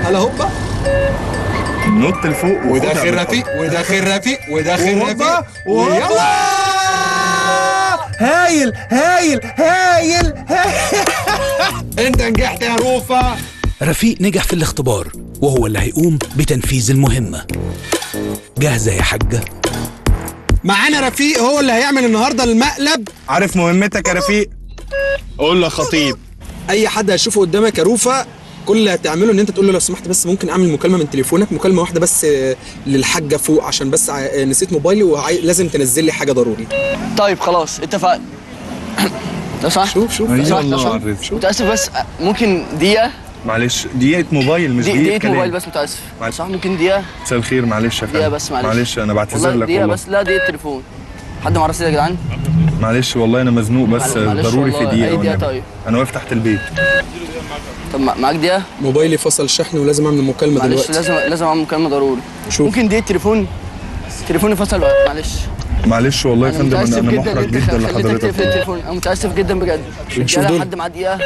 هلا هوبا نط لفوق وداخل رفيق وداخل رفيق وداخل وهوبا، رفيق وهوبا. ويلا هايل هايل هايل هايل انت نجحت يا روفا رفيق نجح في الاختبار وهو اللي هيقوم بتنفيذ المهمة جاهزة يا حاجة؟ معانا رفيق هو اللي هيعمل النهارده المقلب عارف مهمتك يا رفيق قول له خطيب اي حد هيشوفه قدامك يا روفا كل اللي هتعمله ان انت تقول له لو سمحت بس ممكن اعمل مكالمه من تليفونك مكالمه واحده بس آه، للحاجه فوق عشان بس ع- نسيت موبايلي ولازم تنزل لي حاجه ضروري طيب خلاص اتفقنا لو سمحت شوف شوف لو أيوة سمحت، لو الله سمحت. على الرزق. متاسف بس ممكن دقيقه معلش دقيقة موبايل مش دي- دقيقة دقيقه كلام موبايل بس متاسف معلش. صح ممكن دقيقه مساء الخير معلش يا دقيقه فندم بس معلش معلش انا بعتذر والله لك دقيقه والله بس لا دقيقه تليفون حد معاه رصيد يا جدعان معلش والله انا مزنوق بس معلش ضروري في والله، دقيقة أي دقيقة والنبي. طيب. انا واقف تحت البيت طب مع- معاك دقيقه موبايلي فصل شحن ولازم اعمل مكالمه معلش دلوقتي لازم لازم اعمل مكالمه ضروري شوف. ممكن دقيقه تليفون تليفوني فصل معلش معلش والله يا انا فندم انا متاسف انا جدا ان محرج انت جدا خليتك تقفل لحضرتك التليفون انا متاسف جدا بجد شوف يلا دول. حد معاه دقيقه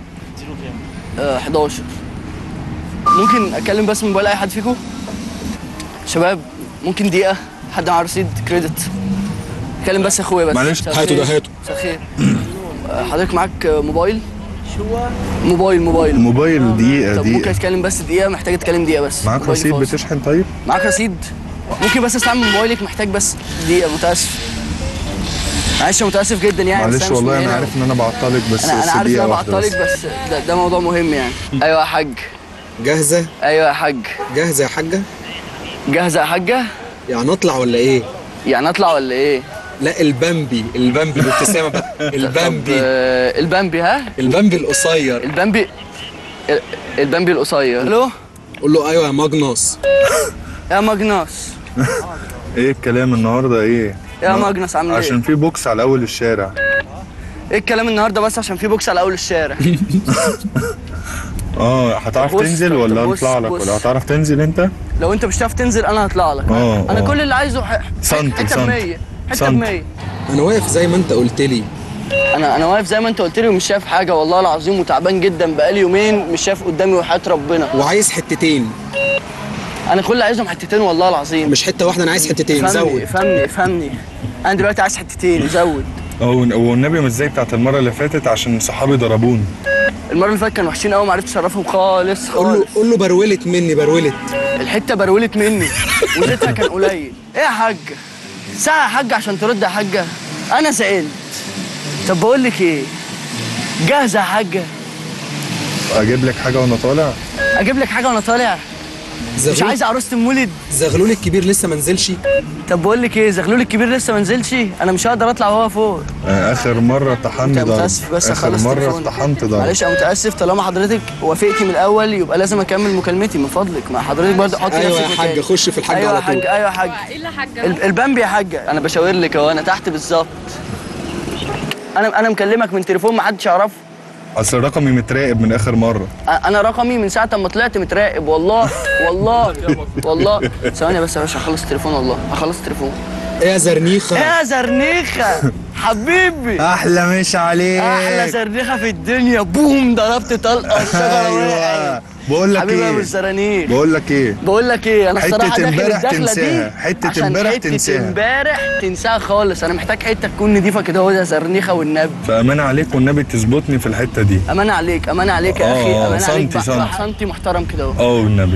آه 11 ممكن اكلم بس موبايل اي حد فيكم شباب ممكن دقيقه حد معاه رصيد كريدت كلم بس اخويا بس معلش. مساء هاته ده الخير. هاته. مساء الخير آه، حضرتك معاك آه، موبايل موبايل موبايل موبايل دقيقة طب ممكن دقيقة اتكلم بس دقيقه محتاج اتكلم دقيقه بس معاك موبايلي رصيد فاصل. بتشحن طيب؟ معاك رصيد ممكن بس استعمل موبايلك محتاج بس دقيقه متاسف معلش متاسف جدا يعني بس معلش أنا مش والله من انا هنا. عارف ان انا بعطلك بس انا بس انا عارف ان دقيقة انا واحدة بس. بعطلك بس ده, ده موضوع مهم يعني ايوه يا حاج جاهزه ايوه يا حاج جاهزه يا حاجه جاهزه يا حاجه يعني اطلع ولا ايه يعني اطلع ولا ايه لا البامبي البامبي الابتسامه بقى طب البامبي آه، البامبي ها البامبي القصير البامبي ال- البامبي القصير الو قول له ايوه يا ماجنوس يا ماجناس ايه الكلام النهارده ايه؟ يا ماجنس عامل عشان ايه في بوكس على اول الشارع ايه الكلام النهارده بس عشان في بوكس على اول الشارع اه هتعرف بص، تنزل طب ولا بص، نطلع لك بص. ولا هتعرف تنزل انت؟ لو انت مش هتعرف تنزل انا هطلع لك آه، انا آه. كل اللي عايزه ح- سنتي، حته سنتي. 100 حته سنتي. 100 انا واقف زي ما انت قلت لي انا انا واقف زي ما انت قلت لي ومش شايف حاجه والله العظيم وتعبان جدا بقالي يومين مش شايف قدامي وحياه ربنا وعايز حتتين انا كل اللي عايزهم حتتين والله العظيم مش حته واحده انا عايز حتتين فهمني زود فهمني فهمني انا دلوقتي عايز حتتين زود اه والنبي مش زي بتاعت المره اللي فاتت عشان صحابي ضربوني المره اللي فاتت كانوا وحشين قوي ما عرفتش اعرفهم خالص قول له خالص قول له برولت مني برولت الحته برولت مني وزيتها كان قليل ايه يا حاج ساعه يا حاج عشان ترد يا حاجه انا زعلت طب بقول لك ايه جاهزه يا حاجه اجيب لك حاجه وانا طالع اجيب لك حاجه وانا طالع مش زغلول عايز عروسه المولد زغلول الكبير لسه ما نزلش طب بقول لك ايه زغلول الكبير لسه ما نزلش انا مش هقدر اطلع وهو فوق آه، اخر مره طحنت انت ضرب متاسف بس اخر اخلص مره تليفون. طحنت ضرب معلش انا متاسف طالما حضرتك وافقتي من الاول يبقى لازم اكمل مكالمتي من فضلك ما حضرتك برضه حطي ايوه نفسك يا حاج مكاني. خش في الحاج ايوه يا على حاج طول ايوه يا حاج ايه اللي حاجه ال- البامبي يا حاجه انا بشاور لك اهو انا تحت بالظبط انا انا مكلمك من تليفون ما حدش يعرفه اصل رقمي متراقب من اخر مره أ- انا رقمي من ساعه ما طلعت متراقب والله والله والله ثواني بس يا باشا هخلص التليفون والله هخلص التليفون ايه يا زرنيخه يا زرنيخه حبيبي احلى مش عليك احلى زرنيخه في الدنيا بوم ضربت طلقه الشجره وقعت بقول لك حبيبي يا ابو ايه الزرانيخ بقول لك ايه بقول لك ايه انا حتة الصراحه داخل امبارح الدخله دي تنساها، حتة عشان امبارح حتة تنساها. امبارح تنساها خالص انا محتاج حته تكون نضيفه كده هو يا زرنيخه والنبي فامانه عليك والنبي تظبطني في الحته دي امانه عليك امانه عليك يا اخي آه، امانه عليك سنتي، بقى- بقى سنتي. سنتي محترم كده اهو اه والنبي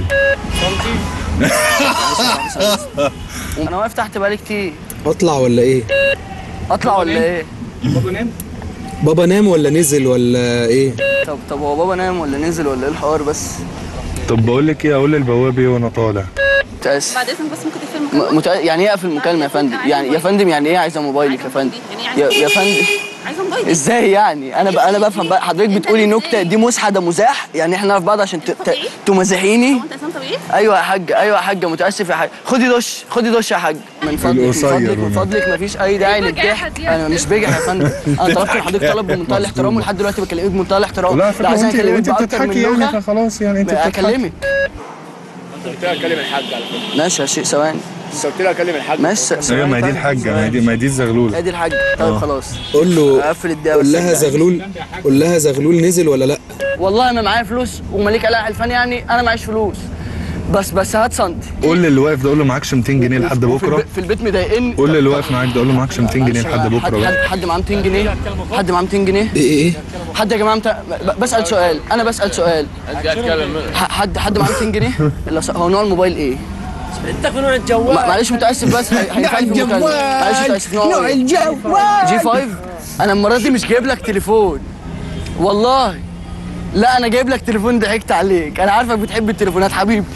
انا واقف تحت بقالي كتير اطلع ولا ايه اطلع ولا ايه بابا نام ولا نزل ولا ايه طب طب هو بابا نام ولا نزل ولا ايه الحوار بس طب بقول لك ايه اقول للبواب ايه وانا طالع متاسف بعد اذنك بس ممكن تقفل المكالمه م- متأ... يعني ايه اقفل المكالمه يا فندم يعني يا فندم يعني ايه عايزه موبايلك يا فندم يا, يا فندم عايزه موبايلي ازاي يعني انا ب... انا بفهم بقى حضرتك بتقولي نكته دي مزحه ده مزاح يعني احنا نعرف بعض عشان ت... ت... تمازحيني هو انت انسان طبيعي ايوه يا حاج ايوه يا حاجه متاسف يا حاج خدي دش خدي دش يا حاج من فضلك من القصير فضلك من هنا. فضلك مفيش اي داعي إيه بجاحة للضحك دي يا انا مش أستاذ؟ بجح يا فندم انا طلبت من حضرتك طلب بمنتهى الاحترام ولحد دلوقتي بكلمك بمنتهى الاحترام لا لو فكرة عايزين انت اكلمك انت باكتر بتضحكي من يعني لغه فخلاص يعني انت بتضحكي اكلمك ماشي يا شيء ثواني بس قلت لها اكلم الحاج ماشي ايوه ثواني ما هي دي طيب. الحاجه ما هي دي ما هي دي الزغلوله ادي الحاج طيب خلاص قول له اقفل الدقيقه قول بس لها يا جدعان. زغلول قول لها زغلول نزل ولا لا والله ما معايا فلوس ومليك قلع الفن يعني انا معيش فلوس بس بس هات سنتي قول لي اللي واقف ده قول له معكش 200 جنيه لحد في بكره البيت, في البيت مضايقني قول لي اللي واقف معاك ده قول له معكش 200 جنيه لحد حد بكره حد, بقى حد معاه 200 جنيه حد معاه 200 جنيه ايه ايه حد يا جماعه مت... ب- بسال سؤال انا بسال سؤال ح- حد حد معاه 200 جنيه لا ص- هو نوع الموبايل ايه انت نوع الجوال ما- معلش متاسف بس هي- هينفعني في المكالمه معلش متاسف نوع إيه؟ الجوال جي 5 انا المره دي مش جايب لك تليفون والله لا انا جايب لك تليفون ضحكت عليك انا عارفك بتحب التليفونات حبيبي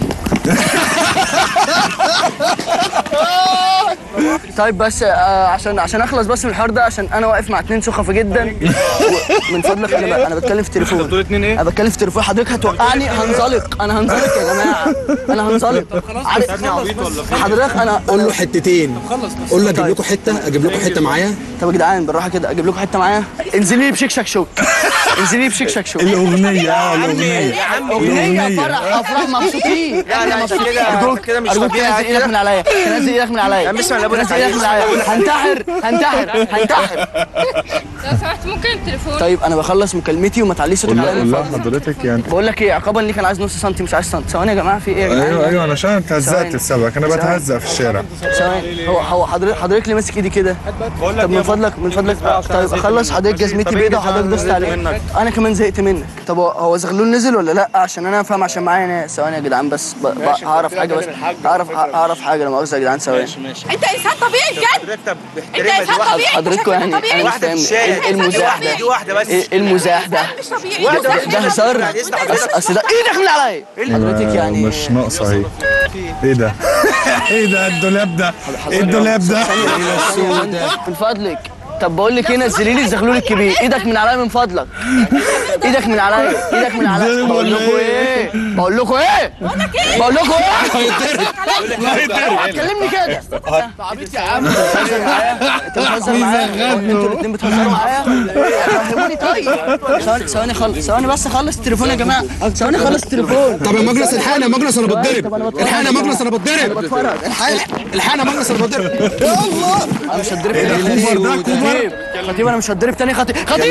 طيب بس آه عشان عشان اخلص بس من الحوار ده عشان انا واقف مع اتنين سخفه جدا من فضلك انا ب- انا بتكلم في تليفون بتقول اتنين ايه؟ انا بتكلم في تليفون حضرتك هتوقعني هنزلق انا هنزلق يا جماعه انا هنزلق عارف حضرتك انا قول له حتتين قول له اجيب لكم حته اجيب لكم حته معايا طب يا جدعان بالراحه كده اجيب لكم حته معايا انزلي لي بشكشك شوك انزلي لي بشكشك شوك الاغنيه اه الاغنيه يا عم اغنيه فرح افراح مبسوطين لا لا انت كده ارجوك كده مش ارجوك طبيعي تنزل ايدك من عليا تنزل ايدك من عليا عم اسمع اللي أبونا تنزل ايدك من عليا هنتحر هنتحر هنتحر لو سمحت ممكن التليفون طيب انا بخلص مكالمتي وما تعليش صوتك قول عليا له من قول له فضلك حضرتك يعني بقول لك ايه عقابا ليك انا عايز نص سنتي مش عايز سنتي ثواني يا جماعه في ايه يا جدعان ايوه ايوه انا عشان اتهزقت السبك انا بتهزق في الشارع ثواني هو هو حضرتك حضرتك ليه ماسك ايدي كده طب من فضلك من فضلك طيب اخلص حضرتك جزمتي بيضه وحضرتك دوست عليها انا كمان زهقت منك طب هو- هو زغلول نزل ولا لا عشان انا افهم عشان معايا ناس ثواني يا جدعان بس ب- ب- هعرف حاجه بس هعرف هعرف حاجه لا مؤاخذه يا جدعان ثواني انت انسان طبيعي بجد طب انت انسان طبيعي حضرتكم يعني انا مش واحدة في فاهم الشارع. ايه إيه المزاح ده دي واحدة بس. ايه إيه المزاح ده مش طبيعي ده- انت ده- إنسان ده هزار بعد إذن حضرتك. أص- اصل ده ايدك من عليا حضرتك يعني مش ناقصه اهي ايه ده ايه ده الدولاب ده ايه الدولاب ده من فضلك طب بقول لك ايه نزلي لي الزغلول الكبير ايدك من عليا من فضلك ايدك من عليا ايدك من عليا بقول لكم ايه بقول لكم ايه بقول لكم ايه هتكلمني كده عبيط يا عم بتهزر معايا انت بتهزر معايا انتوا الاثنين بتهزروا معايا فهموني طيب ثواني ثواني خلص ثواني بس اخلص التليفون يا جماعه ثواني اخلص التليفون طب يا مجلس الحقنا يا مجلس انا بتضرب الحقنا يا مجلس انا بتضرب الحقنا يا مجلس انا بتضرب انا مش هتضرب تاني خطيب خطيب انا مش هتضرب تاني خطيب خطيب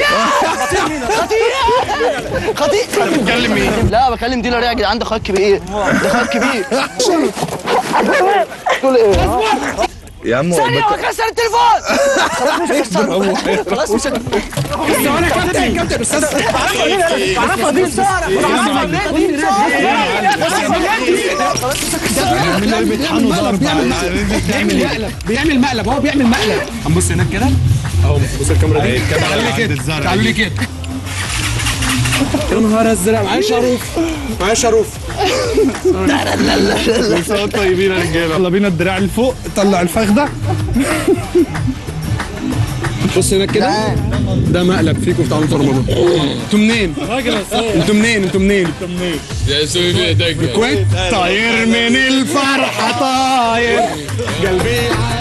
خطيب خطيب بتكلم مين؟ لا بكلم ديلر ايه يا جدعان ده اخويا الكبير ده اخويا الكبير تقول ايه؟ يا عم ثانية هو كسر التليفون خلاص مش هكسره خلاص مش عرفها دي بسعر بيعمل مقلب بيعمل مقلب هو بيعمل مقلب هنبص هناك كده اهو بص الكاميرا دي تعالوا لي كده تعالوا لي كده يا نهار ازرق معايا شاروف معايا شاروف طيبين يا رجاله يلا بينا الدراع لفوق طلع الفخده بص هناك كده ده مقلب فيكم بتاع رمضان انتوا منين؟ انتوا منين؟ انتوا منين؟ الكويت طاير من الفرحه طاير قلبي